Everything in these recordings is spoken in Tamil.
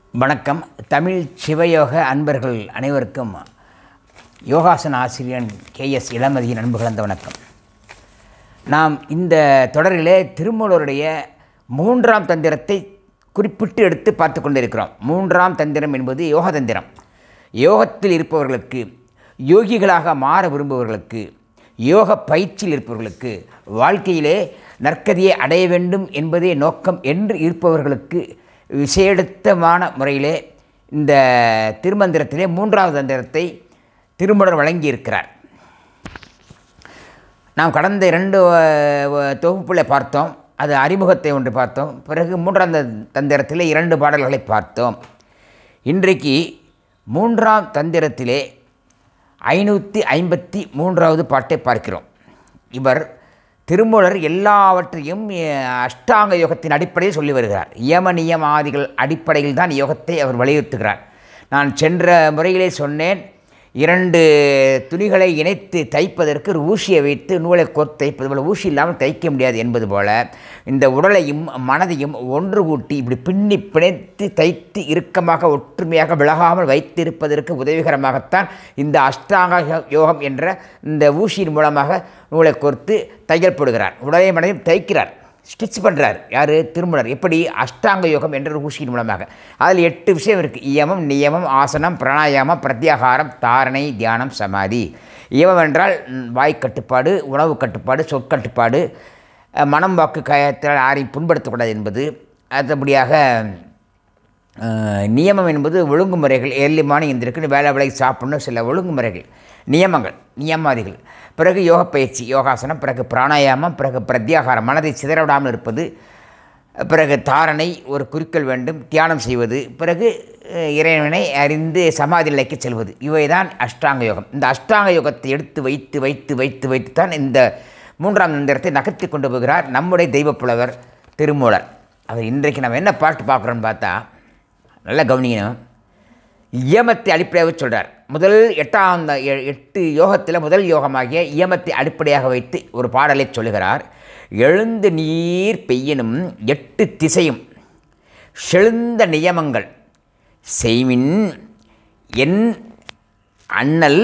வணக்கம் தமிழ் சிவயோக அன்பர்கள் அனைவருக்கும் யோகாசன ஆசிரியன் கேஎஸ் இளமதியின் அன்பு கலந்த வணக்கம் நாம் இந்த தொடரிலே திருமூலருடைய மூன்றாம் தந்திரத்தை குறிப்பிட்டு எடுத்து பார்த்து கொண்டிருக்கிறோம் மூன்றாம் தந்திரம் என்பது யோக தந்திரம் யோகத்தில் இருப்பவர்களுக்கு யோகிகளாக மாற விரும்புபவர்களுக்கு யோக பயிற்சியில் இருப்பவர்களுக்கு வாழ்க்கையிலே நற்கதியை அடைய வேண்டும் என்பதே நோக்கம் என்று இருப்பவர்களுக்கு விசேடத்தமான முறையிலே இந்த திருமந்திரத்திலே மூன்றாவது தந்திரத்தை திருமணர் வழங்கியிருக்கிறார் நாம் கடந்த இரண்டு தொகுப்பில் பார்த்தோம் அது அறிமுகத்தை ஒன்று பார்த்தோம் பிறகு மூன்றாம் தந்திரத்திலே இரண்டு பாடல்களை பார்த்தோம் இன்றைக்கு மூன்றாம் தந்திரத்திலே ஐநூற்றி ஐம்பத்தி மூன்றாவது பாட்டை பார்க்கிறோம் இவர் திருமூலர் எல்லாவற்றையும் அஷ்டாங்க யோகத்தின் அடிப்படையில் சொல்லி வருகிறார் யம நியமாதிகள் அடிப்படையில் தான் யோகத்தை அவர் வலியுறுத்துகிறார் நான் சென்ற முறையிலே சொன்னேன் இரண்டு துணிகளை இணைத்து தைப்பதற்கு ஒரு ஊசியை வைத்து நூலை கோர்த்து தைப்பது போல் ஊசி இல்லாமல் தைக்க முடியாது என்பது போல இந்த உடலையும் மனதையும் ஒன்று கூட்டி இப்படி பின்னி பிணைத்து தைத்து இறுக்கமாக ஒற்றுமையாக விலகாமல் வைத்திருப்பதற்கு உதவிகரமாகத்தான் இந்த அஷ்டாங்க யோகம் என்ற இந்த ஊசியின் மூலமாக நூலை கோர்த்து தையல் போடுகிறார் உடலை மனதையும் தைக்கிறார் ஸ்டிச் பண்ணுறார் யார் திருமணர் எப்படி அஷ்டாங்க யோகம் என்ற ஒரு ஊசியின் மூலமாக அதில் எட்டு விஷயம் இருக்குது இயமம் நியமம் ஆசனம் பிராணாயாமம் பிரத்யாகாரம் தாரணை தியானம் சமாதி இயமம் என்றால் வாய் கட்டுப்பாடு உணவு கட்டுப்பாடு சொற்கட்டுப்பாடு மனம் வாக்கு கயத்தால் யாரையும் புண்படுத்தக்கூடாது என்பது அடுத்தபடியாக நியமம் என்பது ஒழுங்குமுறைகள் ஏர்லி மார்னிங் எந்திருக்கு வேலை வேலைக்கு சாப்பிடணும் சில ஒழுங்குமுறைகள் நியமங்கள் நியமாதிகள் பிறகு யோக பயிற்சி யோகாசனம் பிறகு பிராணாயாமம் பிறகு பிரத்யாகாரம் மனதை சிதறவிடாமல் இருப்பது பிறகு தாரணை ஒரு குறிக்கோள் வேண்டும் தியானம் செய்வது பிறகு இறைவனை அறிந்து சமாதி நிலைக்கு செல்வது இவை தான் அஷ்டாங்க யோகம் இந்த அஷ்டாங்க யோகத்தை எடுத்து வைத்து வைத்து வைத்து வைத்து தான் இந்த மூன்றாம் மந்திரத்தை நகர்த்தி கொண்டு போகிறார் நம்முடைய தெய்வப்புலவர் திருமூலர் அவர் இன்றைக்கு நம்ம என்ன பாட்டு பார்க்குறோன்னு பார்த்தா நல்லா கவனிக்கணும் இயமத்தை அடிப்படையாக சொல்கிறார் முதல் எட்டாம் எட்டு யோகத்தில் முதல் யோகமாகிய இயமத்தை அடிப்படையாக வைத்து ஒரு பாடலை சொல்லுகிறார் எழுந்து நீர் பெய்யனும் எட்டு திசையும் செழுந்த நியமங்கள் செய்மின் என் அண்ணல்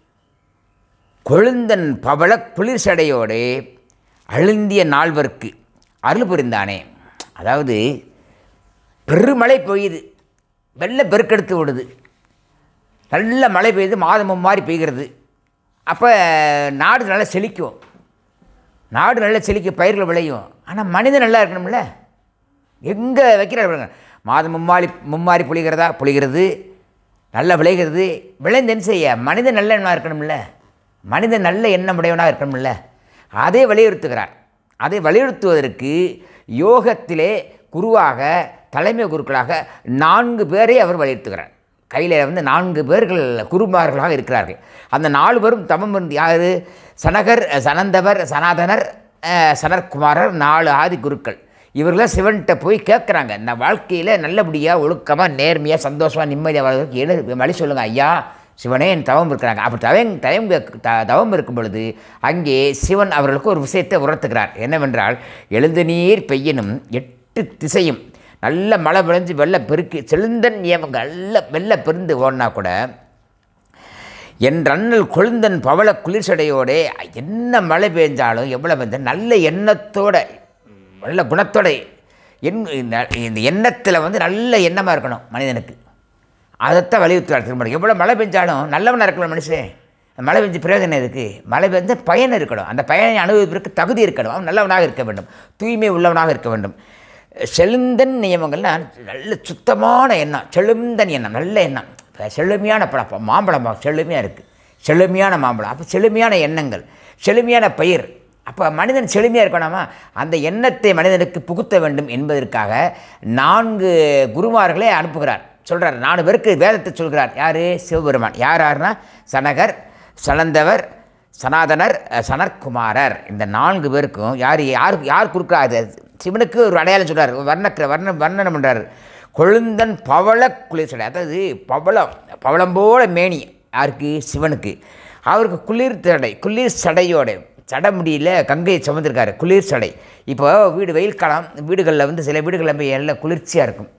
கொழுந்தன் பவள குளிர்சடையோடு அழுந்திய நால்வர்க்கு அருள் புரிந்தானே அதாவது பெருமழை பெய்யுது வெள்ள பெருக்கெடுத்து விடுது நல்ல மழை பெய்யுது மாதம் மாதிரி பெய்கிறது அப்போ நாடு நல்லா செழிக்கும் நாடு நல்லா செழிக்கும் பயிர்கள் விளையும் ஆனால் மனிதன் நல்லா இருக்கணும்ல எங்கே வைக்கிறார் மாதம் மும்மாரி மும்மாரி புளிகிறதா புளிகிறது நல்லா விளைகிறது விளைந்து என்ன செய்ய மனிதன் நல்ல எண்ணமாக இருக்கணும்ல மனிதன் நல்ல எண்ணம் உடையவனாக இருக்கணும்ல அதை வலியுறுத்துகிறார் அதை வலியுறுத்துவதற்கு யோகத்திலே குருவாக தலைமை குருக்களாக நான்கு பேரை அவர் வலியுறுத்துகிறார் கையில் வந்து நான்கு பேர்கள் குருமார்களாக இருக்கிறார்கள் அந்த நாலு பேரும் தமம் இருந்து யார் சனகர் சனந்தவர் சனாதனர் சனற்குமாரர் நாலு ஆதி குருக்கள் இவர்களாம் சிவன்கிட்ட போய் கேட்குறாங்க இந்த வாழ்க்கையில் நல்லபடியாக ஒழுக்கமாக நேர்மையாக சந்தோஷமாக நிம்மதியாக வாழ்வதற்கு எழு வழி சொல்லுங்கள் ஐயா சிவனே என் தவம் இருக்கிறாங்க அப்படி தவம் தவம் தவம் இருக்கும் பொழுது அங்கே சிவன் அவர்களுக்கு ஒரு விஷயத்தை உணர்த்துகிறார் என்னவென்றால் எழுந்து நீர் பெய்யனும் எட்டு திசையும் நல்ல மழை விளைஞ்சு வெள்ளை பெருக்கி செழுந்தன் நியமங்கள் நல்ல வெள்ளை பெருந்து ஓடினா கூட என் அண்ணல் கொழுந்தன் பவள குளிர்ச்சடையோட என்ன மழை பெஞ்சாலும் எவ்வளோ பெஞ்ச நல்ல எண்ணத்தோட நல்ல குணத்தோட எண் இந்த எண்ணத்தில் வந்து நல்ல எண்ணமாக இருக்கணும் மனிதனுக்கு அதைத்தான் வலியுறுத்துவார் திருமணம் எவ்வளோ மழை பெஞ்சாலும் நல்லவனாக இருக்கணும் மனுஷன் மழை பெஞ்சு பிரயோஜனம் இருக்குது மழை பெஞ்ச பயன் இருக்கணும் அந்த பயனை அனுபவிப்பதற்கு தகுதி இருக்கணும் அவன் நல்லவனாக இருக்க வேண்டும் தூய்மை உள்ளவனாக இருக்க வேண்டும் செழுந்தன் நியமங்கள்னா நல்ல சுத்தமான எண்ணம் செழுந்தன் எண்ணம் நல்ல எண்ணம் இப்போ செழுமையான பழம் மாம்பழம் செழுமையாக இருக்குது செழுமையான மாம்பழம் அப்போ செழுமையான எண்ணங்கள் செழுமையான பயிர் அப்போ மனிதன் செழுமையாக இருக்கணுமா அந்த எண்ணத்தை மனிதனுக்கு புகுத்த வேண்டும் என்பதற்காக நான்கு குருமார்களை அனுப்புகிறார் சொல்கிறார் நாலு பேருக்கு வேதத்தை சொல்கிறார் யார் சிவபெருமான் யார் யாருன்னா சனகர் சனந்தவர் சனாதனர் சனற்குமாரர் இந்த நான்கு பேருக்கும் யார் யாருக்கு யார் கொடுக்குறா அது சிவனுக்கு ஒரு அடையாளம் சொல்கிறார் வர்ணக்கிற வர்ண வர்ணனம் பண்ணுறாரு கொழுந்தன் பவள குளிர்ச்சடை அதாவது பவளம் பவளம் போல மேனி யாருக்கு சிவனுக்கு அவருக்கு குளிர் சடை குளிர் சடையோட சடை முடியல கங்கையை சுமந்திருக்காரு குளிர் சடை இப்போ வீடு வெயில் காலம் வீடுகளில் வந்து சில வீடுகளில் போய் எல்லாம் குளிர்ச்சியாக இருக்கும்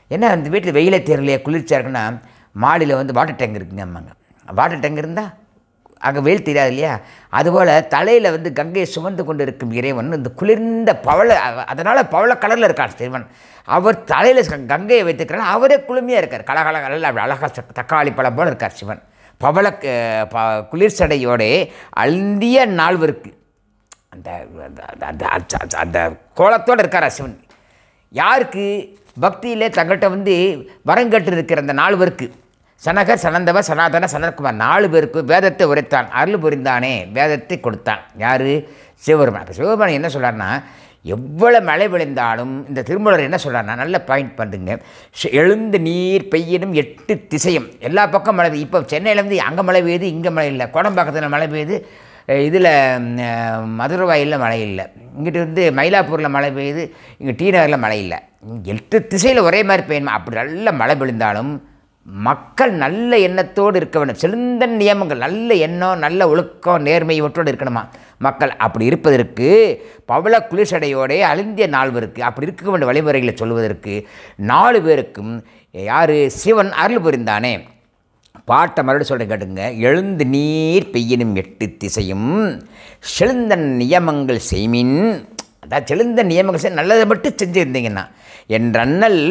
ஏன்னா அந்த வீட்டில் வெயிலே தெரியலையே குளிர்ச்சியாக இருக்குன்னா மாடியில் வந்து வாட்டர் டேங்க் இருக்குங்க அம்மாங்க வாட்டர் டேங்க் இருந்தால் அங்கே வெயில் தெரியாது இல்லையா அதுபோல் தலையில் வந்து கங்கையை சுமந்து கொண்டு இருக்கும் இறைவன் இந்த குளிர்ந்த பவள அதனால் பவள கலரில் இருக்கார் சிறுவன் அவர் தலையில் கங்கையை வைத்துக்கிறார் அவரே குளுமையாக இருக்கார் கலகல கலரில் அப்படி அழகாக தக்காளி பழம் போல் இருக்கார் சிவன் பவள க- ப குளிர் சடையோடே அந்திய நால்வருக்கு அந்த அந்த- அந்த அந்த- அந்த- அந்த கோலத்தோடு இருக்காரா சிவன் யாருக்கு பக்தியிலே தங்கள்கிட்ட வந்து வரங்கட்டு இருக்கிற அந்த நாலு பேருக்கு சனகர் சனந்தவர் சனாதன சனத்குமார் நாலு பேருக்கு வேதத்தை உரைத்தான் அருள் புரிந்தானே வேதத்தை கொடுத்தான் யார் சிவபெருமான் அப்போ சிவபெருமான் என்ன சொல்றாருன்னா எவ்வளவு மழை விளைந்தாலும் இந்த திருமலர் என்ன சொல்றாருன்னா நல்ல பாயிண்ட் பண்ணுங்க ஷ்- எழுந்து நீர் பெய்யணும் எட்டு திசையும் எல்லா பக்கம் மழை பெய்யுது இப்போ சென்னையிலேருந்து அங்கே மழை பெய்யுது இங்கே மழை இல்லை கோடம்பாக்கத்தில் மழை பெய்யுது இதில் மதுரவாயில் மழை இல்லை இங்கிட்டு வந்து மயிலாப்பூரில் மழை பெய்யுது இங்கே டி நகரில் மழை இல்லை இங்க எட்டு திசையில் ஒரே மாதிரி பெய்யணும் அப்படி நல்ல மழை பொழிந்தாலும் மக்கள் நல்ல எண்ணத்தோடு இருக்க வேண்டும் செலுந்த நியமங்கள் நல்ல எண்ணம் நல்ல ஒழுக்கம் நேர்மை இவற்றோடு இருக்கணுமா மக்கள் அப்படி இருப்பதற்கு பவள குளிர்சடையோடே அழிந்திய நால்வருக்கு அப்படி இருக்க வேண்டிய வழிமுறைகளை சொல்வதற்கு நாலு பேருக்கும் யார் சிவன் அருள் புரிந்தானே பாட்டை மறுபடியும் சொல்கிறேன் கேட்டுங்க எழுந்து நீர் பெய்யினும் எட்டு திசையும் செழுந்தன் நியமங்கள் செய்மின் அதான் செழுந்த நியமங்கள் செய் நல்லதை மட்டும் செஞ்சுருந்தீங்கன்னா என் அண்ணல்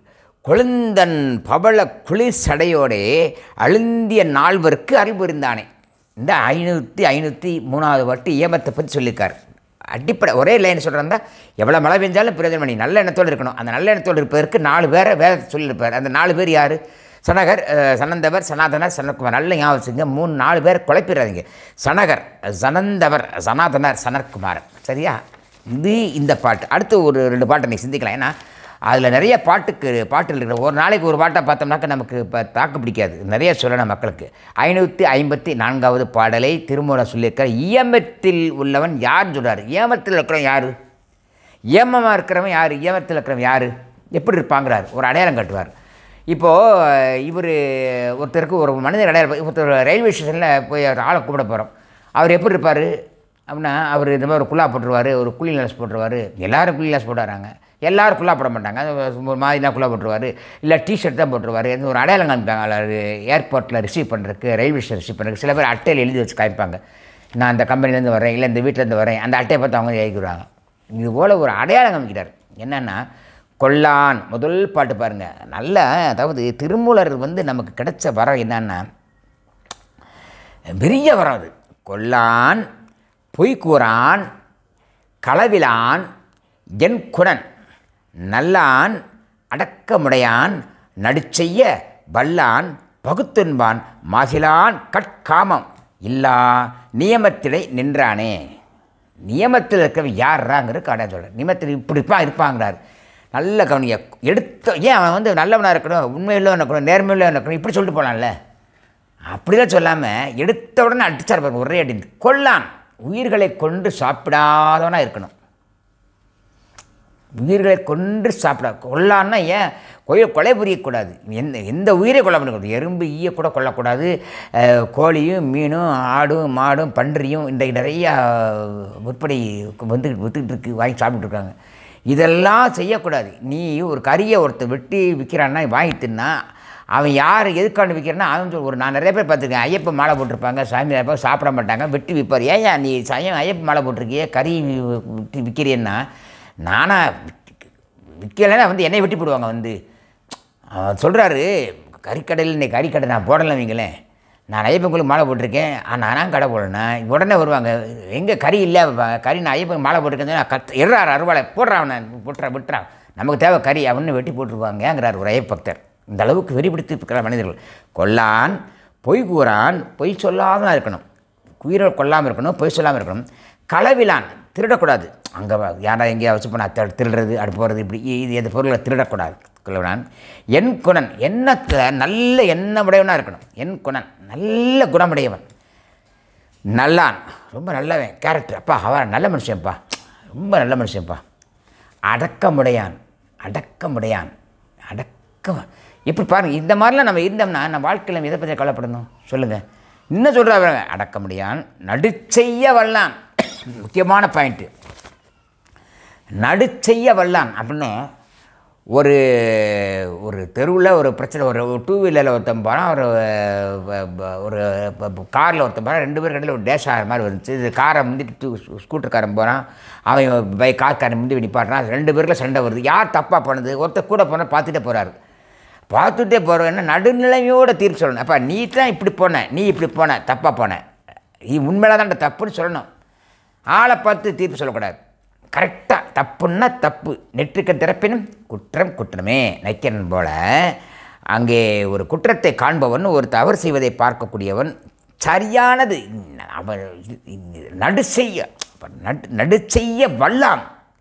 கொழுந்தன் பவள குளிர் சடையோடே அழுந்திய நால்வருக்கு அருள் புரிந்தானே இந்த ஐநூற்றி ஐநூற்றி மூணாவது வாட்டி ஏமத்தை பற்றி சொல்லியிருக்கார் அடிப்படை ஒரே லைன் சொல்கிறதா எவ்வளோ மழை பெஞ்சாலும் பிரயோஜனம் பண்ணி நல்ல எண்ணத்தோடு இருக்கணும் அந்த நல்ல எண்ணத்தோடு இருப்பதற்கு நாலு பேரை வேதத்தை சொல்லியிருப்பார் அந்த நாலு பேர் யார் சனகர் அஹ், சனந்தவர் சனாதனர் சனத்குமார் நல்ல ஞாபகம் வச்சுங்க மூணு நாலு பேர் குழப்பிடாதீங்க சனகர் சனந்தவர் சனாதனர் சனத்குமார் சரியா இது இந்த பாட்டு அடுத்து ஒரு ரெண்டு பாட்டை நீ சிந்திக்கலாம் ஏன்னா அதில் நிறைய பாட்டுக்கு பாட்டுகள் இருக்கிற ஒரு நாளைக்கு ஒரு பாட்டை பார்த்தோம்னாக்க நமக்கு இப்போ தாக்கு பிடிக்காது நிறைய சொல்லணும் மக்களுக்கு ஐநூற்றி ஐம்பத்தி நான்காவது பாடலை திருமூலம் சொல்லியிருக்கார் இயமத்தில் உள்ளவன் யாருன்னு சொல்கிறார் ஏமத்தில் இருக்கிறவன் யார் ஏமமாக இருக்கிறவன் யார் ஏமத்தில் இருக்கிறவன் யார் எப்படி இருப்பாங்கிறார் ஒரு அடையாளம் காட்டுவார் இப்போது இவர் ஒருத்தருக்கு ஒரு மனிதர் அடையாளம் ஒருத்தர் ரயில்வே ஸ்டேஷனில் போய் ஒரு ஆளை கூப்பிட போகிறோம் அவர் எப்படி இருப்பார் அப்படின்னா அவர் இந்த மாதிரி ஒரு குல்லா போட்டுருவார் ஒரு குள்ளி லாஸ் போட்டுருவார் எல்லாரும் குள்ளி லாஸ் போட்டுறாங்க எல்லாரும் குல்லா போட மாட்டாங்க அது ஒரு மாதிரினா குல்லா போட்டுருவார் இல்லை டிஷர்ட் தான் போட்டுருவார் இந்த ஒரு அடையாளம் காமிப்பாங்க அது ஏர்போர்ட்டில் ரிசீவ் பண்ணுறதுக்கு ரயில்வே ஸ்டேஷன் ரிசீவ் பண்ணுறதுக்கு சில பேர் அட்டையில் எழுதி வச்சு காமிப்பாங்க நான் அந்த கம்பெனிலேருந்து வரேன் இல்லை இந்த வீட்டிலேருந்து வரேன் அந்த அட்டையை பார்த்து அவங்க எழுதிக்கிறாங்க இது போல் ஒரு அடையாளம் காமிக்கிறார் என்னென்னா கொல்லான் முதல் பாட்டு பாருங்கள் நல்ல அதாவது திருமூலர் வந்து நமக்கு கிடைச்ச வரம் என்னன்னா பெரிய வரம் அது கொல்லான் பொய்க்கூறான் களவிலான் என் குணன் நல்லான் அடக்கமுடையான் நடுச்செய்ய வல்லான் பகுத்துன்பான் மாசிலான் கட்காமம் இல்லா நியமத்திடை நின்றானே நியமத்தில் இருக்கிறவன் யார்றாங்கிற கடை சொல்கிறேன் நியமத்தில் இப்படி இருப்பான் இருப்பாங்கிறார் நல்ல கவனிங்க எடுத்த ஏன் அவன் வந்து நல்லவனாக இருக்கணும் உண்மையுள்ளவன் இருக்கணும் நேர்மையுள்ளவன் இருக்கணும் இப்படி சொல்லிட்டு போகலாம்ல அப்படிலாம் சொல்லாமல் எடுத்த உடனே அடிச்சார் பாருங்க ஒரே அடி கொல்லான் உயிர்களை கொண்டு சாப்பிடாதவனாக இருக்கணும் உயிர்களை கொன்று சாப்பிட கொல்லான்னா ஏன் கொலை கொலை புரியக்கூடாது எந்த எந்த உயிரை கொல்ல பண்ணக்கூடாது எறும்பு ஈய கூட கொல்லக்கூடாது அஹ், கோழியும் மீனும் ஆடும் மாடும் பன்றியும் இன்றைக்கு நிறையா விற்பனை வந்து விற்றுக்கிட்டு இருக்கு வாங்கி சாப்பிட்டுட்டு இருக்காங்க இதெல்லாம் செய்யக்கூடாது நீ ஒரு கறியை ஒருத்தர் வெட்டி விற்கிறான்னா வாங்கி தின்னா அவன் யார் எதுக்காண்டு விற்கிறான்னா அவன் சொல் ஒரு நான் நிறைய பேர் பார்த்துருக்கேன் ஐயப்ப மாலை போட்டிருப்பாங்க சாமி நிறைய பேர் சாப்பிட மாட்டாங்க வெட்டி விற்பார் ஏன் நீ சயம் ஐயப்ப மாலை போட்டிருக்கியே கறி விற்று விற்கிறியன்னா நானா விற்கலைன்னா வந்து என்னை வெட்டி போடுவாங்க வந்து அவர் சொல்கிறாரு கறிக்கடையில் இன்னைக்கு கறிக்கடை நான் போடலை வைங்களேன் நான் ஐயப்பன் மாலை போட்டிருக்கேன் ஆனால் நான் கடை போடணும் உடனே வருவாங்க எங்கே கறி இல்லை வைப்பாங்க. கறி நான் ஐயப்பன் மாலை போட்டிருக்கேன் நான் கத் எறார் அறுவாளை போடுறான் அவனை போட்டுறா விட்டுறான் நமக்கு தேவை கறி அவனு வெட்டி போட்டுருவாங்கங்கிறார் ஒரு ஐயப்பக்தர் இந்த அளவுக்கு வெறிபிடித்து இருக்கிற மனிதர்கள் கொல்லான் பொய் கூறான் பொய் சொல்லாமல் இருக்கணும் உயிரை கொல்லாமல் இருக்கணும் பொய் சொல்லாமல் இருக்கணும் களவிலான் திருடக்கூடாது அங்கே யாரா எங்கேயா வச்சு போனால் திரு திருடுறது அப்படி போகிறது இப்படி இது எந்த பொருளை திருடக்கூடாது களவிலான் என் குணன் எண்ணத்தில் நல்ல எண்ணமுடையவனாக இருக்கணும் என் குணன் நல்ல குணமுடையவன் நல்லான் ரொம்ப நல்லவன் கேரக்டர் அப்பா அவன் நல்ல மனுஷன்ப்பா ரொம்ப நல்ல மனுஷன்ப்பா அடக்கமுடையான் அடக்கமுடையான் அடக்கம் இப்படி பாருங்கள் இந்த மாதிரிலாம் நம்ம இருந்தோம்னா நம்ம வாழ்க்கையில் நம்ம எதை பற்றி கவலைப்படணும் சொல்லுங்கள் இன்னும் சொல்கிறாங்க அடக்கமுடையான் நடுச்செய்ய வல்லான் முக்கியமான பாயிண்ட்டு நடுச்செய்ய வல்லான் அப்படின்னு ஒரு ஒரு தெருவில் ஒரு பிரச்சனை ஒரு டூ வீலரில் ஒருத்தன் போகிறான் ஒரு வ- வ- ஒரு காரில் ஒருத்தன் போகிறான் ரெண்டு பேர் கடையில் ஒரு டேஷ் ஆகிற மாதிரி வந்துச்சு இது காரை முந்திட்டு டூ ஸ்கூட்டர்காரன் போகிறான் அவன் பை கார்காரன் முந்தி நிப்பாட்டுறான் ரெண்டு பேருக்குள்ள சண்டை வருது யார் தப்பாக பண்ணுது ஒருத்தர் கூட போனால் பார்த்துட்டே போகிறாரு பார்த்துட்டே போகிறவன்னா நடுநிலைமையோட தீர்ப்பு சொல்லணும் அப்போ நீ தான் இப்படி போன நீ இப்படி போன தப்பாக போன நீ உண்மையில தான் தப்புன்னு சொல்லணும் ஆளை பார்த்து தீர்ப்பு சொல்லக்கூடாது கரெக்டாக தப்புன்னா தப்பு நெற்றுக்க திறப்பினும் குற்றம் குற்றமே நைக்கன் போல அங்கே ஒரு குற்றத்தை காண்பவன் ஒரு தவறு செய்வதை பார்க்கக்கூடியவன் சரியானது அவன் நடு செய்ய நடு நடு செய்ய வல்லான்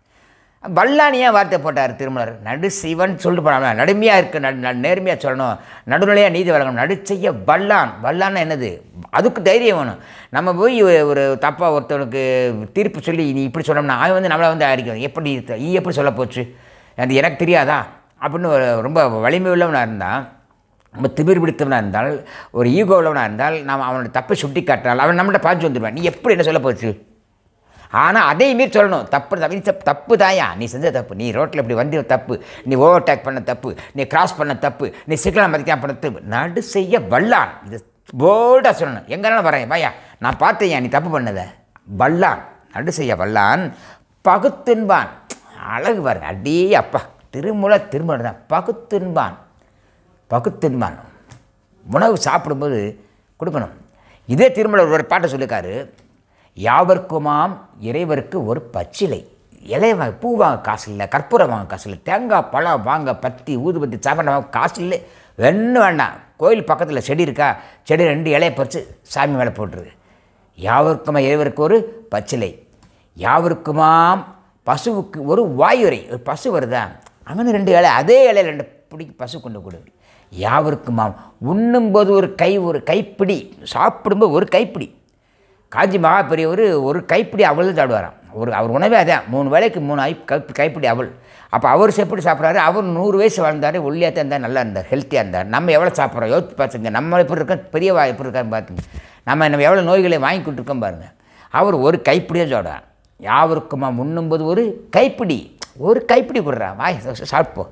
வல்லான் ஏன் வார்த்தை போட்டார் திருமலர் நடு சிவன் சொல்லிட்டு போனாங்க நடுமையாக இருக்கு நடு நடு நேர்மையாக சொல்லணும் நடுநிலையாக நீதி வழங்கணும் நடு செய்ய வல்லான் வல்லான்னா என்னது அதுக்கு தைரியம் வேணும் நம்ம போய் ஒரு- ஒரு தப்பாக ஒருத்தவனுக்கு தீர்ப்பு சொல்லி நீ இப்படி சொன்னோம்னா அவன் வந்து நம்மளை வந்து அடிக்கணும் எப்படி த- நீ எப்படி சொல்ல போச்சு அது எனக்கு தெரியாதா அப்படின்னு ஒரு ரொம்ப வலிமை உள்ளவனாக இருந்தான் ரொம்ப திமிர் பிடித்தவனாக இருந்தால் ஒரு ஈகோ உள்ளவனாக இருந்தால் நாம் அவனோட தப்பை சுட்டி காட்டினால் அவன் நம்மகிட்ட பாஞ்சு வந்துடுவான் நீ எப்படி என்ன சொல்ல போச்சு ஆனால் அதே மாரி சொல்லணும் தப்பு தப்பு நீ தப்பு தப்பு தாயா நீ செஞ்ச தப்பு நீ ரோட்டில் இப்படி வண்டி தப்பு நீ ஓவர்டேக் பண்ண தப்பு நீ கிராஸ் பண்ண தப்பு நீ சிக்கலாக மதிக்காம பண்ண தப்பு நடு செய்ய வல்லான் இது போல்டாக சொல்லணும் எங்கனாலும் வரேன் வாயா நான் பார்த்தேன் நீ தப்பு பண்ணத வல்லான் நடு செய்ய வல்லான் பகுத்துன்பான் அழகு பாருங்க அடே அப்பா திருமுல திருமுறை தான் பகுத்துன்பான் பகுத்துன்பான் உணவு சாப்பிடும்போது கொடுக்கணும் இதே திருமலர் ஒரு பாட்டை சொல்லியிருக்காரு யாவர்க்குமாம் இறைவருக்கு ஒரு பச்சிலை இலை வாங்க பூ வாங்க காசு இல்லை கற்பூரம் வாங்க காசு இல்லை தேங்காய் பழம் வாங்க பத்தி ஊதுபத்தி சாப்பாடு வாங்க காசு இல்லை ஒன்றும் வேண்டாம் கோயில் பக்கத்தில் செடி இருக்கா செடி ரெண்டு இலையை பறித்து சாமி மேலே போட்டுரு யாவருக்குமா இறைவருக்கு ஒரு பச்சிலை யாவருக்குமாம் பசுவுக்கு ஒரு வாயுரை ஒரு பசு வருதா அங்கே ரெண்டு இலை அதே இலையில ரெண்டு பிடிக்கு பசு கொண்டு கொடு யாவருக்குமாம் உண்ணும்போது ஒரு கை ஒரு கைப்பிடி சாப்பிடும்போது ஒரு கைப்பிடி காஞ்சி மகா பெரியவர் ஒரு கைப்பிடி அவள் தான் சாப்பிடுவாராம் ஒரு அவர் உணவே அதான் மூணு வேளைக்கு மூணு ஐ கை கைப்பிடி அவள் அப்போ அவர் எப்படி சாப்பிட்றாரு அவர் நூறு வயசு வாழ்ந்தார் ஒல்லியாக தான் இருந்தார் நல்லா இருந்தார் ஹெல்த்தியாக இருந்தார் நம்ம எவ்வளோ சாப்பிட்றோம் யோசிச்சு பார்த்துங்க நம்ம எப்படி இருக்கோம் பெரியவா எப்படி இருக்கான்னு பார்த்துங்க நம்ம நம்ம எவ்வளோ நோய்களை வாங்கி கொடுத்துருக்கோம் பாருங்கள் அவர் ஒரு கைப்பிடியாக சாப்பிடுவார் யாவருக்குமா முன்னும்போது ஒரு கைப்பிடி ஒரு கைப்பிடி கொடுறா வாய் சாப்பிட்போ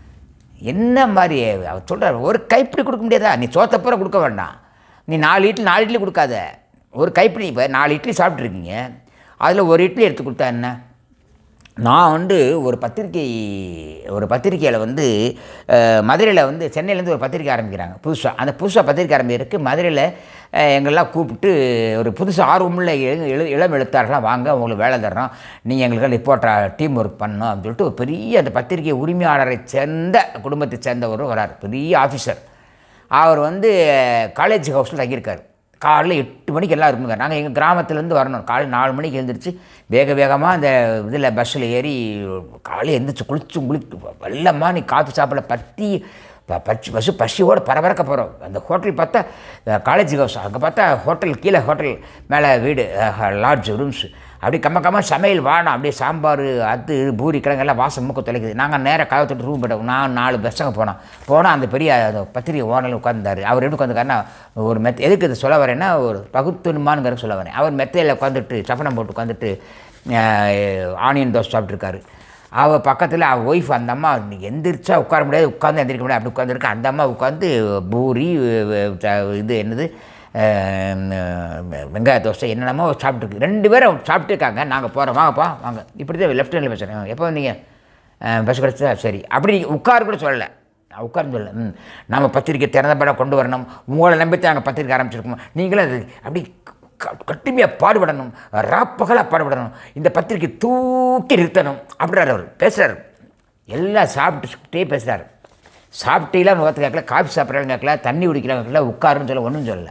என்ன மாதிரி அவர் சொல்கிறார் ஒரு கைப்பிடி கொடுக்க முடியாதா நீ சோத்தப்புறம் கொடுக்க வேண்டாம் நீ நாலு இட்லி நாலு இட்லி கொடுக்காத ஒரு கைப்பிடி இப்போ நாலு இட்லி சாப்பிட்ருக்கீங்க அதில் ஒரு இட்லி எடுத்து கொடுத்தா என்ன நான் வந்து ஒரு பத்திரிக்கை ஒரு பத்திரிக்கையில் வந்து மதுரையில் வந்து சென்னையிலேருந்து ஒரு பத்திரிக்கை ஆரம்பிக்கிறாங்க புதுசாக அந்த புதுசாக பத்திரிக்கை ஆரம்பிக்கிறதுக்கு மதுரையில் அஹ், எங்களெல்லாம் கூப்பிட்டு ஒரு புதுசாக ஆர்வமுள்ள இள- இள- இளம் எழுத்தாளர்களாம் வாங்க உங்களுக்கு வேலை தர்றோம் நீங்கள் எங்களுக்கு ரிப்போர்ட்டாக டீம் ஒர்க் பண்ணணும் அப்படின்னு சொல்லிட்டு ஒரு பெரிய அந்த பத்திரிகை உரிமையாளரை சேர்ந்த குடும்பத்தை சேர்ந்தவரும் வரார் பெரிய ஆஃபீஸர் அவர் வந்து காலேஜ் ஹவுஸில் தங்கியிருக்காரு காலைல எட்டு மணிக்கு எல்லாம் இருக்குங்க நாங்கள் எங்கள் கிராமத்துலேருந்து வரணும் காலை நாலு மணிக்கு எழுந்திரிச்சு வேக வேகமாக அந்த இதில் பஸ்ஸில் ஏறி காலையில் எழுந்திரிச்சு குளிச்சு குளிக்கு வெள்ளமாக நீ காஃபி சாப்பிட பற்றி ப- பச்சு பஸ்ஸு பசியோடு பரபரக்க போகிறோம் அந்த ஹோட்டல் பார்த்தா காலேஜ் ஹவுஸ் அங்கே பார்த்தா ஹோட்டல் கீழே ஹோட்டல் மேலே வீடு லாட்ஜ் ரூம்ஸ் அப்படி கம்ம கம்ம சமையல் வானம் அப்படியே சாம்பார் அது இது, பூரி கிழங்கெல்லாம் வாசம் மூக்க தொலைக்குது நாங்கள் நேராக கதவை தொட்டு ரூம் போயிட்டோம் நான் நாலு பஸ்ஸங்க போனோம் போனால் அந்த பெரிய அந்த பத்திரிகை ஓனரில் உட்காந்துருந்தார் அவர் எப்படி உட்காந்துருக்காருன்னா ஒரு மெத்த எதுக்கு இது சொல்ல வரேன்னா ஒரு பகுத்துணுமானுங்கிற சொல்ல வரேன் அவர் மெத்தையில் உட்காந்துட்டு சப்பனம் போட்டு உட்காந்துட்டு ஆனியன் தோசை சாப்பிட்ருக்காரு அவள் பக்கத்தில் அவள் ஒய்ஃப் அந்த அம்மா எந்திரிச்சா உட்கார முடியாது உட்காந்து எந்திரிக்க முடியாது அப்படி உட்காந்துருக்கு அந்த அம்மா உட்காந்து பூரி அஹ், ச- இது என்னது அஹ், வெங்காய தோசை என்னென்னமோ சாப்பிட்ருக்கு ரெண்டு பேரும் சாப்பிட்டுருக்காங்க நாங்கள் போகிறோம் வாங்கப்பா வாங்க இப்படி தான் லெஃப்ட் ஹேண்டில் பேசுகிறேன் எப்போ வந்தீங்க பஸ் கிடச்சா சரி அப்படி உட்கார் கூட சொல்லலை நான் உட்கார்ந்து சொல்ல ம் நம்ம பத்திரிக்கை திறந்த படம் கொண்டு வரணும் உங்களை நம்பித்தான் நாங்கள் பத்திரிக்கை ஆரம்பிச்சிருக்கோம் நீங்களும் அது அப்படி க- கட்டுமையாக பாடுபடணும் ராப்பகலாக பாடுபடணும் இந்த பத்திரிக்கை தூக்கி நிறுத்தணும் அப்படிறாரு அவர் பேசுகிறார் எல்லாம் சாப்பிட்டுட்டே பேசுகிறார் சாப்பிட்டீங்களா முகத்து கேட்கல காஃபி சாப்பிட்றாங்க கேட்கல தண்ணி குடிக்கிறாங்க கேட்கல உட்காருன்னு சொல்ல ஒன்றும் சொல்லலை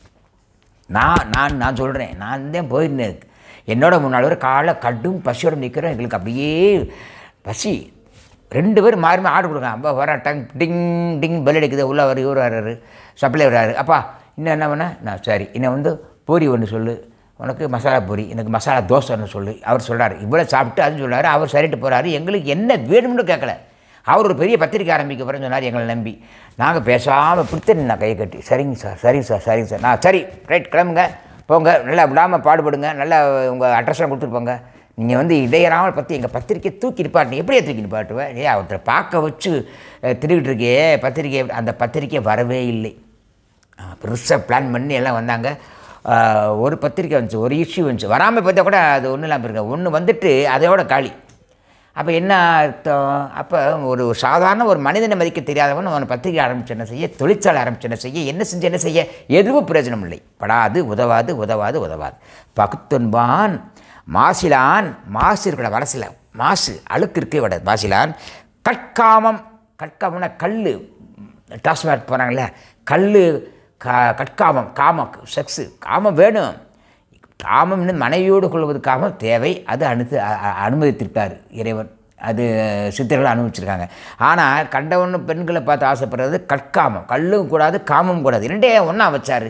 நான் நான் நான் சொல்கிறேன் நான் தான் போயிருந்தேன் என்னோட முன்னாள் ஒரு காலை கடும் பசியோட நிற்கிறோம் எங்களுக்கு அப்படியே பசி ரெண்டு பேரும் மாறி மாறி ஆர்டர் கொடுங்க அப்பா வர டங் டிங் டிங் பெல் அடிக்குது உள்ளே வர இவர் வர்றாரு சப்ளை வர்றாரு அப்பா இன்னும் என்ன பண்ண நான் சரி இன்னும் வந்து பூரி ஒன்று சொல்லு உனக்கு மசாலா பூரி எனக்கு மசாலா தோசை ஒன்று சொல்லு அவர் சொல்கிறார் இவ்வளோ சாப்பிட்டு அதுன்னு சொல்றாரு அவர் சரிட்டு போகிறாரு எங்களுக்கு என்ன வேணும்னு கேட்கல அவர் ஒரு பெரிய பத்திரிக்கை ஆரம்பிக்க போகிறேன்னு சொன்னார் எங்களை நம்பி நாங்கள் பேசாமல் பிடித்து நான் கையை கட்டி சரிங்க சார் சரிங்க சார் சரிங்க சார் நான் சரி ரைட் கிளம்புங்க போங்க நல்லா விடாமல் பாடுபடுங்க நல்லா உங்கள் அட்ரஸ்லாம் கொடுத்துட்டு போங்க நீங்கள் வந்து இடையறாமல் பற்றி எங்கள் பத்திரிக்கை தூக்கி நிப்பாட்டு எப்படியே தூக்கி நிப்பாட்டுவேன் ஏ அவர்கிட்ட பார்க்க வச்சு அஹ், திருவிட்டு இருக்கே பத்திரிக்கை அந்த பத்திரிக்கை வரவே இல்லை பெருசாக பிளான் பண்ணி எல்லாம் வந்தாங்க ஆஹ், ஒரு பத்திரிக்கை வந்துச்சு ஒரு இஷ்யூ வந்துச்சு வராமல் பார்த்தா கூட அது ஒன்றும் இல்லாமல் இருக்கு ஒன்று வந்துட்டு அதையோட காலி அப்போ என்ன அர்த்தம் அப்போ ஒரு சாதாரண ஒரு மனிதனை மதிக்க தெரியாதவன் அவன் பத்திரிகை ஆரம்பிச்சு என்ன செய்ய தொழிற்சாலை ஆரம்பிச்சு என்ன செய்ய என்ன செஞ்சு என்ன செய்ய எதுவும் பிரயோஜனம் இல்லை படாது உதவாது உதவாது உதவாது பகுத்துன்பான் மாசிலான் மாசு இருக்கிற வரசில் மாசு அழுக்கு இருக்கே விட மாசிலான் கட்காமம் கட்காமம்னா கல் டாஸ்மாக் போகிறாங்களே கல் க கட்காமம் காமம் செக்ஸு காமம் வேணும் காமம்னு மனைவியோடு கொள்வது காமம் தேவை அது அனுத்து அ- அ- அனுமதித்திருக்கார் இறைவன் அது சித்தர்கள் அனுபவிச்சிருக்காங்க ஆனால் கண்டவன் பெண்களை பார்த்து ஆசைப்படுறது கற்காமம் கல்லும் கூடாது காமம் கூடாது ரெண்டே ஒன்றா வச்சாரு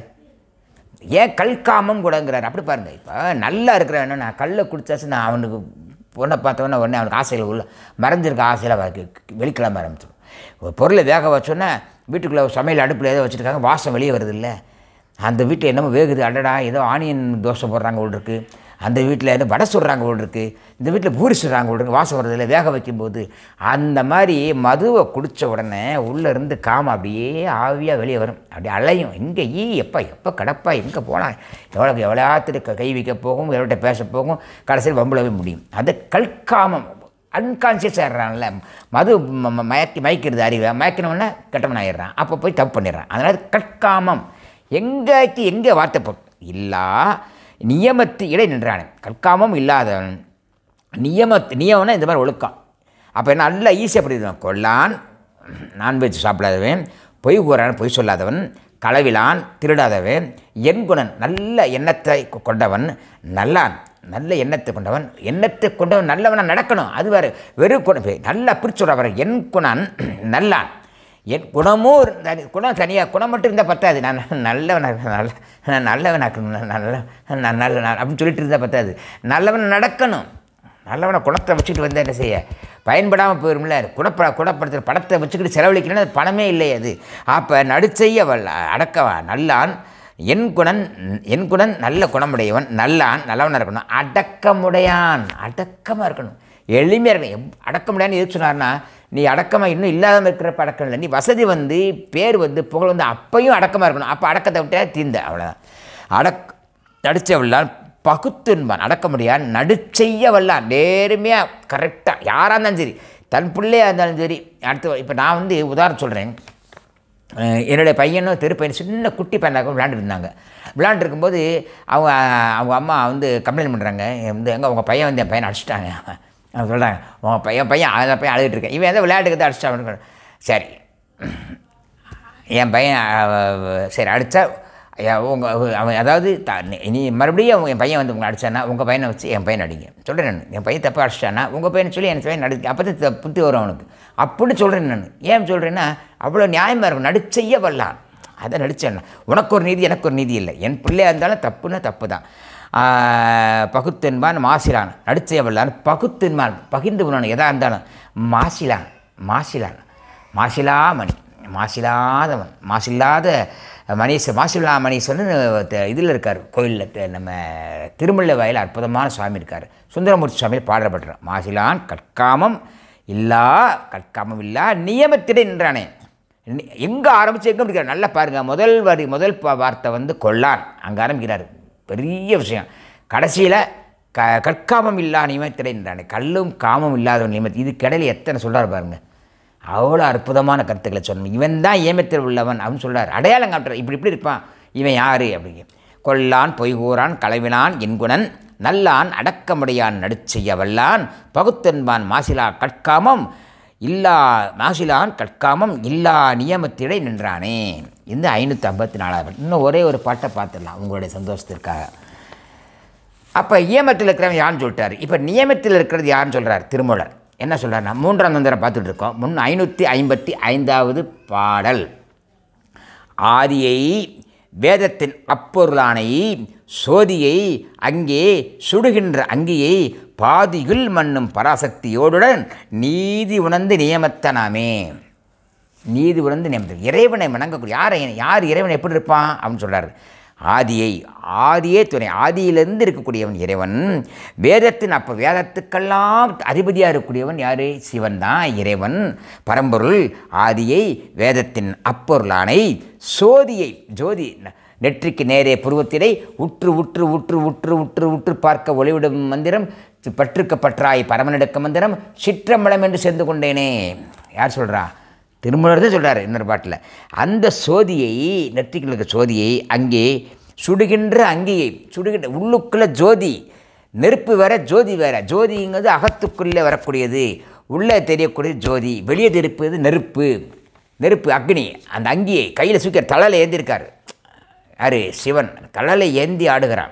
ஏன் கல்காமம் கூடங்கிறார் அப்படி பாருங்க இப்போ நல்லா இருக்கிறவன் நான் கல்லை குடிச்சாச்சு நான் அவனுக்கு பொண்ணை பார்த்தவொன்னே உடனே அவனுக்கு ஆசைகள் உள்ள மறைஞ்சிருக்க ஆசையில் வெளிக்கிழமை ஆரம்பிச்சிடும் ஒரு பொருளை வேக வச்சோன்னே வீட்டுக்குள்ளே சமையல் அடுப்பில் ஏதோ வச்சுருக்காங்க வாசம் வெளியே வருது இல்லை அந்த வீட்டில் என்னமோ வேகுது அடடா ஏதோ ஆனியன் தோசை போடுறாங்க போல் இருக்கு அந்த வீட்டில் ஏதோ வடை சுடுறாங்க போல் இருக்கு இந்த வீட்டில் பூரி சுடுறாங்க போல் இருக்கு வாசம் வருது இல்லை வேக வைக்கும்போது அந்த மாதிரி மதுவை குடித்த உடனே உள்ளே இருந்து காமம் அப்படியே ஆவியாக வெளியே வரும் அப்படியே அலையும் எங்கே ஈ எப்போ எப்போ கடப்பா எங்கே போனால் எவ்வளோ எவ்வளோத்துட்டு கை வைக்க போகும் எவ்வளோட்ட பேச போகும் கடைசியில் வம்பளவே முடியும் அது கல்காமம் அன்கான்சியஸ் ஆயிடுறான்ல மது ம- ம- மயக்கி மயக்கிறது அறிவை மயக்கினவொடனே கெட்டவன் ஆயிடுறான் அப்போ போய் தப்பு பண்ணிடுறான் அதனால் கற்காமம் எங்கேக்கு எங்கே வார்த்தை போ இல்லா நியமத்து இடை நின்றானே கற்காமம் இல்லாதவன் நியமத் நியமம்னா இந்த மாதிரி ஒழுக்கம் அப்போ என்ன நல்லா ஈஸியாக படிடுவான் கொல்லான் நான்வெஜ் சாப்பிடாதவன் பொய் கூறான் பொய் சொல்லாதவன் களவிலான் திருடாதவன் எண்குணன் நல்ல எண்ணத்தை கொ- கொண்டவன் நல்லான் நல்ல எண்ணத்தை கொண்டவன் எண்ணத்தை கொண்டவன் நல்லவனா நடக்கணும் அது வேறு வெறும் குணம் நல்லா பிரிச்சுடுறவர் என் குணன் நல்லான் என் குணமும் ஒரு தனி குணம் தனியாக குணம் மட்டும் இருந்தால் பத்தாது நான் நல்லவனாக நல்ல நான் நல்லவனாக்கணும் நான் நல்ல நான் நல்ல நான் அப்படின்னு சொல்லிட்டு இருந்தால் பத்தாது நல்லவன் நடக்கணும் நல்லவனை குணத்தை வச்சுக்கிட்டு வந்தால் என்ன செய்ய பயன்படாமல் போயிரும்ல குணப்ப குணப்படுத்துகிற படத்தை வச்சுக்கிட்டு செலவழிக்கணும்னா அது பணமே இல்லை அது அப்போ நடுச்செய்ய வல்ல அடக்கவா நல்லான் என் குணன் என் குணன் நல்ல குணமுடையவன் நல்லான் நல்லவனாக இருக்கணும் அடக்கமுடையான் அடக்கமாக இருக்கணும் எளிமையாக இருக்கணும் எப்- அடக்கமுடையான்னு எது சொன்னார்னா நீ அடக்கமாக இன்னும் இல்லாமல் இருக்கிறப்ப அடக்கம் இல்லை நீ வசதி வந்து பேர் வந்து புகழ் வந்து அப்பையும் அடக்கமாக இருக்கணும் அப்போ அடக்கத்தை விட்டே தீர்ந்த அவ்வளோதான் அடக் நடிச்ச வல்லான் பகுத்துன்பான் அடக்க முடியாது நடுச்செய்ய வல்லான் நேர்மையாக கரெக்டாக யாராக இருந்தாலும் சரி தன் பிள்ளையாக இருந்தாலும் சரி அடுத்து இப்போ நான் வந்து உதாரணம் சொல்கிறேன் என்னுடைய பையனும் தெரு பையன் சின்ன குட்டி பையனாக விளையாண்டுட்டு இருந்தாங்க விளையாண்டு இருக்கும்போது அவங்க அவங்க அம்மா வந்து கம்ப்ளைண்ட் பண்ணுறாங்க வந்து எங்கே உங்கள் பையன் வந்து என் பையனை அடிச்சிட்டாங்க அவங்க சொல்கிறாங்க உங்கள் பையன் பையன் அந்த பையன் அழுதுட்டு இருக்கேன் இவன் எதாவது விளையாட்டுக்கு தான் அடிச்சிட்டான் சரி என் பையன் அஹ், சரி அடித்தா உங்கள் அவன் அதாவது த நீ- நீ மறுபடியும் அவங்க என் பையன் வந்து உங்களை அடிச்சானா உங்கள் பையனை வச்சு என் பையன் அடிங்க சொல்கிறேன் நான் என் பையன் தப்பாக அடிச்சிட்டானா உங்கள் பையனை சொல்லி என் பையன் அடி அப்போ தான் புத்தி வரும் அவனுக்கு அப்படின்னு சொல்கிறேன் நான் ஏன் சொல்கிறேன்னா அவ்வளோ நியாயமாக இருக்கும் நடிச்செய்ய வல்லான் அதை நடிச்சேன் உனக்கு ஒரு நீதி எனக்கு ஒரு நீதி இல்லை என் பிள்ளையாக இருந்தாலும் தப்புன்னா தப்பு தான் பகுத்தென்பான் மாசிலான் நடிச்சைய வல்லான் பகுத்தென்பான் பகிர்ந்து உணவன் எதாக இருந்தாலும் மாசிலான் மாசிலான் மாசிலாமணி மாசில்லாதவன் மாசில்லாத மணீஸ்வர் மாசில்லா மணீஸ்வரன் இதில் இருக்கார் கோயிலில் நம்ம திருமல்ல வயலில் அற்புதமான சுவாமி இருக்கார் சுந்தரமூர்த்தி சுவாமியில் பாடப்பட்டார் மாசிலான் கற்காமம் இல்லா கற்காமம் இல்லா நியமத்திட நின்றானே எங்கே ஆரம்பிச்சு எங்கே முடிக்கிறார் நல்லா பாருங்கள் முதல் வரி முதல் ப- வார்த்தை வந்து கொல்லான் அங்கே ஆரம்பிக்கிறார் பெரிய விஷயம் கடைசியில் க கற்காமம் இல்லா நியமத்திட நின்றானே கல்லும் காமம் இல்லாத நியமத்து இது கடையில் எத்தனை சொல்கிறார் பாருங்க அவ்வளோ அற்புதமான கருத்துக்களை சொல்லணும் இவன் தான் ஏமத்தில் உள்ளவன் அப்படின்னு சொல்றார் அடையாளம் காட்டுறார் இப்படி இப்படி இருப்பான் இவன் யார் அப்படிங்க கொல்லான் பொய்கூறான் களைவினான் என்குணன் நல்லான் அடக்கமுடையான் நடுச்செய்ய வல்லான் பகுத்தென்பான் மாசிலா கட்காமம் இல்லா மாசிலான் கட்காமம் இல்லா நியமத்திடை நின்றானே இந்த ஐநூற்றி ஐம்பத்தி நாலாவது இன்னும் ஒரே ஒரு பாட்டை பார்த்துடலாம் உங்களுடைய சந்தோஷத்திற்காக அப்போ நியமத்தில் இருக்கிறவன் யாருன்னு சொல்லிட்டாரு இப்போ நியமத்தில் இருக்கிறது யாருன்னு சொல்கிறார் திருமூலர் என்ன சொல்கிறாருன்னா மூன்றாம் தந்திரம் பார்த்துட்டு இருக்கோம் முன் ஐநூற்றி ஐம்பத்தி ஐந்தாவது பாடல் ஆதியை வேதத்தின் அப்பொருளானை சோதியை அங்கே சுடுகின்ற அங்கியை பாதியுள் மண்ணும் பராசக்தியோடுடன் நீதி உணர்ந்து நியமத்தனாமே நீதி உணர்ந்து நியமத்தம் இறைவனை வணங்கக்கூடிய யாரை யார் இறைவன் எப்படி இருப்பான் அப்படின்னு சொல்கிறார் ஆதியை ஆதியே துணை ஆதியிலிருந்து இருக்கக்கூடியவன் இறைவன் வேதத்தின் அப்போ வேதத்துக்கெல்லாம் அதிபதியாக இருக்கக்கூடியவன் யார் சிவன் தான் இறைவன் பரம்பொருள் ஆதியை வேதத்தின் அப்பொருளானை சோதியை ஜோதி நெற்றிக்கு நேரே புருவத்திடை உற்று உற்று உற்று உற்று உற்று உற்று பார்க்க ஒளிவிடும் மந்திரம் பற்றுக்க பற்றாய் பரமனெடுக்க மந்திரம் சிற்றம்பலம் என்று சேர்ந்து கொண்டேனே யார் சொல்கிறா திருமூலர் தான் சொல்கிறார் இன்னொரு பாட்டில் அந்த சோதியை நெற்றிக்கு இருக்க சோதியை அங்கே சுடுகின்ற அங்கேயை சுடுகின்ற உள்ளுக்குள்ளே ஜோதி நெருப்பு வேற ஜோதி வேற ஜோதிங்கிறது அகத்துக்குள்ளே வரக்கூடியது உள்ளே தெரியக்கூடிய ஜோதி வெளியே தெரிப்பது நெருப்பு நெருப்பு அக்னி அந்த அங்கியை கையில் சூக்கிற தலையில் ஏந்திருக்கார் யார் சிவன் தலையில் ஏந்தி ஆடுகிறான்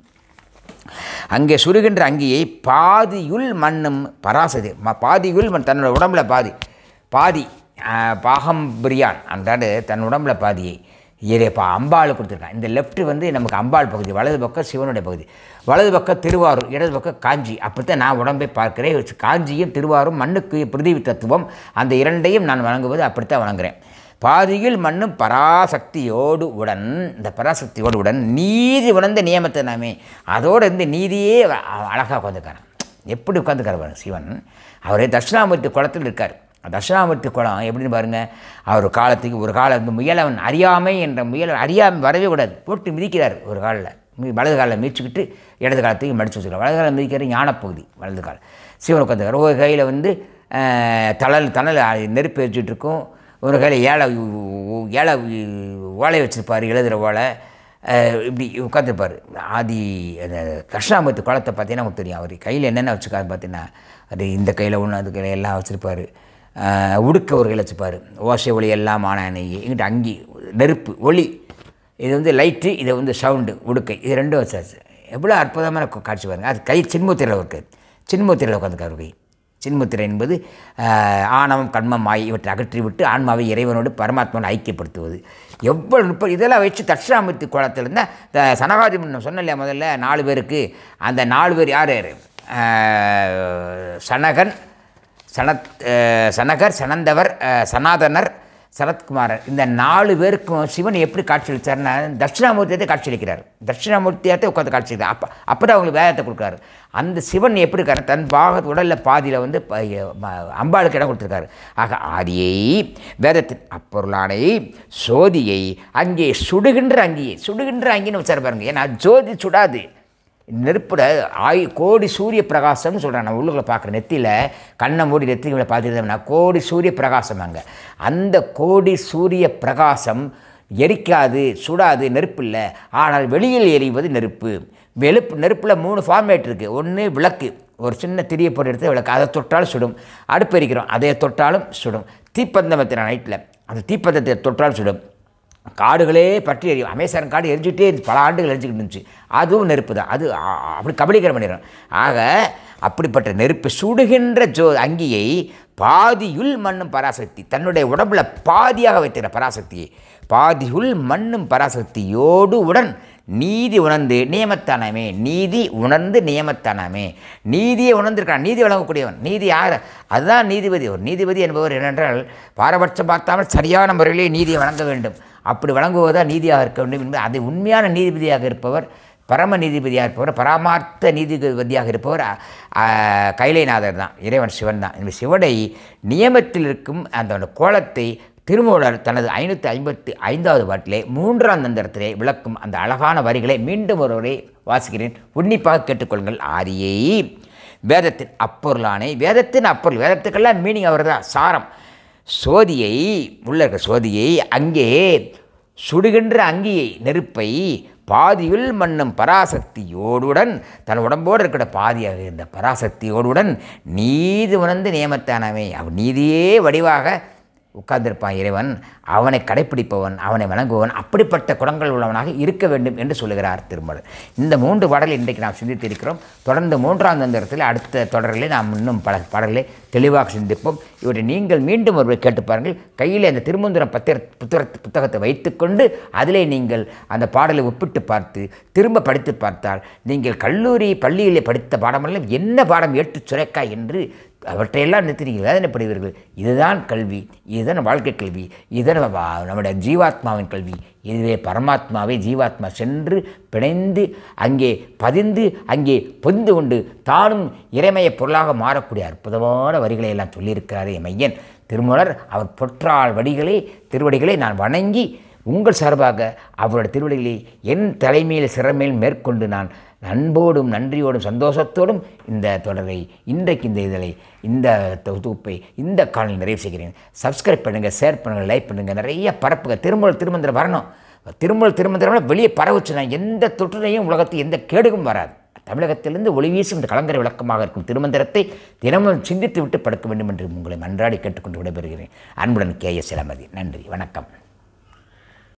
அங்கே சுருகின்ற அங்கியை பாதியுள் மண்ணும் பராசதி ம- பாதியுள் மண் தன்னோட உடம்புல பாதி பாதி ஆஹ், பாகம் பிரியான் அன்றாடு தன் உடம்புல பாதியை இறைப்பா அம்பாள் கொடுத்துருக்கான் இந்த லெஃப்ட் வந்து நமக்கு அம்பாள் பகுதி வலது பக்கம் சிவனுடைய பகுதி வலது பக்கம் திருவாரூர் இடது பக்கம் காஞ்சி அப்படித்தான் நான் உடம்பை பார்க்கிறேன் காஞ்சியும் திருவாரூர் மண்ணுக்கு பிரிதிவி தத்துவம் அந்த இரண்டையும் நான் வணங்குவது அப்படித்தான் வணங்குறேன் பாதியில் மண்ணும் பராசக்தியோடு உடன் இந்த பராசக்தியோடு உடன் நீதி உணர்ந்த நியமத்தை நாமே அதோடு இருந்து நீதியே அழகாக உட்காந்துக்காரன் எப்படி உட்காந்துக்கார் பாருங்க சிவன் அவரே தட்சிணாமூர்த்தி குளத்தில் இருக்கார் தட்சிணாமூர்த்தி குளம் எப்படின்னு பாருங்கள் அவர் காலத்துக்கு ஒரு காலம் இந்த முயலவன் அறியாமை என்ற முயலவன் அறியாமை வரவே கூடாது போட்டு மிதிக்கிறார் ஒரு காலில் மி- வலது காலில் மிதிச்சுக்கிட்டு இடது காலத்துக்கு மடிச்சு வச்சுக்கலாம் வலது காலில் மிதிக்கிற ஞானப்பகுதி வலது கால் சிவன் உட்காந்துக்கார் ஒரு கையில் வந்து அஹ், தணல் தணல் நெருப்பு வச்சுட்டு இருக்கும் ஒரு கையில் ஏழை ஏழை ஓலை வச்சுருப்பார் எழுதுகிற ஓலை அஹ், இப்படி உட்காந்துருப்பார் ஆதி அந்த தட்சிணாமூர்த்தி குளத்தை பார்த்தீங்கன்னா உங்களுக்கு தெரியும் அவர் கையில் என்னென்ன வச்சுருக்காரு பார்த்தீங்கன்னா அது இந்த கையில் ஒன்று அது கையில் எல்லாம் வச்சுருப்பார் உடுக்க ஒரு கையில் வச்சுப்பார் ஓசை ஒளி எல்லாம் ஆனானை இங்கிட்ட அங்கி நெருப்பு ஒளி இது வந்து லைட்டு இது வந்து சவுண்டு உடுக்கை இது ரெண்டும் வச்சாச்சு எவ்வளோ அற்புதமான கா- காட்சி பாருங்க அது கை சின்முத்திரையில் இருக்குது சின்முத்திரையில் உட்காந்துக்காரு கை சின்முத்திரை என்பது ஆஹ், ஆணவம் கண்மம் மாய் இவற்றை அகற்றி விட்டு ஆன்மாவை இறைவனோடு பரமாத்மாவோடு ஐக்கியப்படுத்துவது எவ்வளோ நுட்பம் இதெல்லாம் வச்சு தட்சிணாமூர்த்தி குளத்தில் இருந்தால் இந்த சனகாதி முன்னம் சொன்னேன் இல்லையா முதல்ல நாலு பேருக்கு அந்த நாலு பேர் யார் யார் ஆஹ், சனகன் சனத் அஹ், சனகர் சனந்தவர் அஹ், சனாதனர் சரத்குமாரர் இந்த நாலு பேருக்கும் சிவன் எப்படி காட்சியளித்தார்னா தட்சிணாமூர்த்தியத்தை காட்சியளிக்கிறார் தட்சிணாமூர்த்தியத்தை உட்காந்து காட்சியளிக்கிறார் அப்போ அப்போ தான் அவங்களுக்கு வேதத்தை கொடுக்குறாரு அந்த சிவன் எப்படி இருக்காரு தன் பாக உடலில் பாதியில் வந்து ப- ம- அம்பாளுக்கு இடம் கொடுத்துருக்காரு ஆக ஆதியை வேதத்தின் அப்பொருளானை சோதியை அங்கே சுடுகின்ற அங்கியை சுடுகின்ற அங்கின்னு வச்சார் பாருங்க ஏன்னா ஜோதி சுடாது நெருப்புல ஆயி கோடி சூரிய பிரகாசம்னு சொல்கிறேன் நான் உள்ளுக்குள்ள பார்க்குற நெத்தியில் கண்ணை மூடி நெத்திகளை பார்த்துருந்தோம்னா கோடி சூரிய பிரகாசம் அங்கே அந்த கோடி சூரிய பிரகாசம் எரிக்காது சுடாது நெருப்பு இல்லை ஆனால் வெளியில் எரிவது நெருப்பு வெளுப்பு நெருப்பில் மூணு ஃபார்மேட் இருக்குது ஒன்று விளக்கு ஒரு சின்ன திரியை போட்டு எடுத்து விளக்கு அதை தொட்டாலும் சுடும் அடுப்பு எரிக்கிறோம் அதை தொட்டாலும் சுடும் தீப்பந்தம் வைத்திர நைட்டில் அந்த தீப்பந்தத்தை தொட்டாலும் சுடும் காடுகளே பற்றி எரியும் அமேசான் காடு எரிஞ்சுட்டே இருந்துச்சு பல ஆண்டுகள் எரிஞ்சுக்கிட்டு இருந்துச்சு அதுவும் நெருப்பு தான் அது ஆ- ஆ- அப்படி கபலீகரம் பண்ணிடும் ஆக அப்படிப்பட்ட நெருப்பு சுடுகின்ற ஜோ அங்கியை பாதியுள் மண்ணும் பராசக்தி தன்னுடைய உடம்புல பாதியாக வைத்திருக்கிற பராசக்தியை பாதியுள் மண்ணும் பராசக்தியோடு உடன் நீதி உணர்ந்து நியமத்தானாமே நீதி உணர்ந்து நியமத்தானாமே நீதியை உணர்ந்திருக்கான் நீதி வழங்கக்கூடியவன் நீதி யார் அதுதான் நீதிபதி ஒரு நீதிபதி என்பவர் என்னென்றால் பாரபட்சம் பார்த்தாமல் சரியான முறையிலே நீதியை வழங்க வேண்டும் அப்படி வழங்குவதா நீதியாக இருக்க வேண்டும் என்பது அது உண்மையான நீதிபதியாக இருப்பவர் பரம நீதிபதியாக இருப்பவர் பராமார்த்த நீதிபதியாக இருப்பவர் அ, அ, கைலைநாதர் தான் இறைவன் சிவன் தான் இந்த சிவனை நியமத்தில் இருக்கும் அந்த கோலத்தை திருமூலர் தனது ஐநூற்றி ஐம்பத்தி ஐந்தாவது பாட்டிலே மூன்றாம் தந்திரத்திலே விளக்கும் அந்த அழகான வரிகளை மீண்டும் ஒருவரை வாசிக்கிறேன் உன்னிப்பாக கேட்டுக்கொள்ளுங்கள் ஆரியை வேதத்தின் அப்பொருளானை வேதத்தின் அப்பொருள் வேதத்துக்கெல்லாம் மீனிங் அவர் தான் சாரம் சோதியை உள்ள இருக்க சோதியை அங்கே சுடுகின்ற அங்கியை நெருப்பை பாதியுள் மண்ணும் பராசக்தியோடுடன் தன் உடம்போடு இருக்கிற பாதியாக இருந்த பராசக்தியோடுடன் நீதி உணர்ந்து நியமத்தானவே அவன் நீதியே வடிவாக உட்கார்ந்திருப்பான் இறைவன் அவனை கடைப்பிடிப்பவன் அவனை வணங்குபவன் அப்படிப்பட்ட குணங்கள் உள்ளவனாக இருக்க வேண்டும் என்று சொல்லுகிறார் திருமலர் இந்த மூன்று பாடலை இன்றைக்கு நாம் சிந்தித்திருக்கிறோம் தொடர்ந்து மூன்றாம் தந்திரத்தில் அடுத்த தொடரிலே நாம் இன்னும் பல பாடல்களை தெளிவாக சிந்திப்போம் இவற்றை நீங்கள் மீண்டும் ஒருவர் கேட்டு பாருங்கள் கையில் அந்த திருமந்திரம் பத்திர புத்தக புத்தகத்தை வைத்துக்கொண்டு அதிலே நீங்கள் அந்த பாடலை ஒப்பிட்டு பார்த்து திரும்ப படித்து பார்த்தால் நீங்கள் கல்லூரி பள்ளியிலே படித்த பாடமெல்லாம் என்ன பாடம் ஏற்றுச் சுரைக்கா என்று அவற்றையெல்லாம் நிறுத்தி நீங்கள் வேதனைப்படுவீர்கள் இதுதான் கல்வி இதுதான் வாழ்க்கை கல்வி இதுதான் நம்ம வா- நம்முடைய ஜீவாத்மாவின் கல்வி இதுவே பரமாத்மாவை ஜீவாத்மா சென்று பிணைந்து அங்கே பதிந்து அங்கே பொந்து கொண்டு தானும் இறைமைய பொருளாக மாறக்கூடிய அற்புதமான வரிகளை எல்லாம் சொல்லியிருக்கிறாரே மையன் திருமலர் அவர் பொற்றாள் வடிகளை திருவடிகளை நான் வணங்கி உங்கள் சார்பாக அவருடைய திருவடிகளை என் தலைமையில் சிறமையில் மேற்கொண்டு நான் அன்போடும் நன்றியோடும் சந்தோஷத்தோடும் இந்த தொடரை இன்றைக்கு இந்த இதழை இந்த தொகுப்பை இந்த காலில் நிறைவு செய்கிறேன் சப்ஸ்கிரைப் பண்ணுங்கள் ஷேர் பண்ணுங்கள் லைக் பண்ணுங்கள் நிறைய பரப்புங்க திருமல் திருமந்திரம் வரணும் திருமல் திருமந்திரம் வெளியே பரவுச்சுன்னா எந்த தொற்றுனையும் உலகத்துக்கு எந்த கேடுகும் வராது தமிழகத்திலிருந்து ஒளி வீசும் இந்த கலங்கரை விளக்கமாக இருக்கும் திருமந்திரத்தை தினமும் சிந்தித்து விட்டு படுக்க வேண்டும் என்று உங்களை மன்றாடி கேட்டுக்கொண்டு விடைபெறுகிறேன் அன்புடன் கே எஸ் இளமதி நன்றி வணக்கம்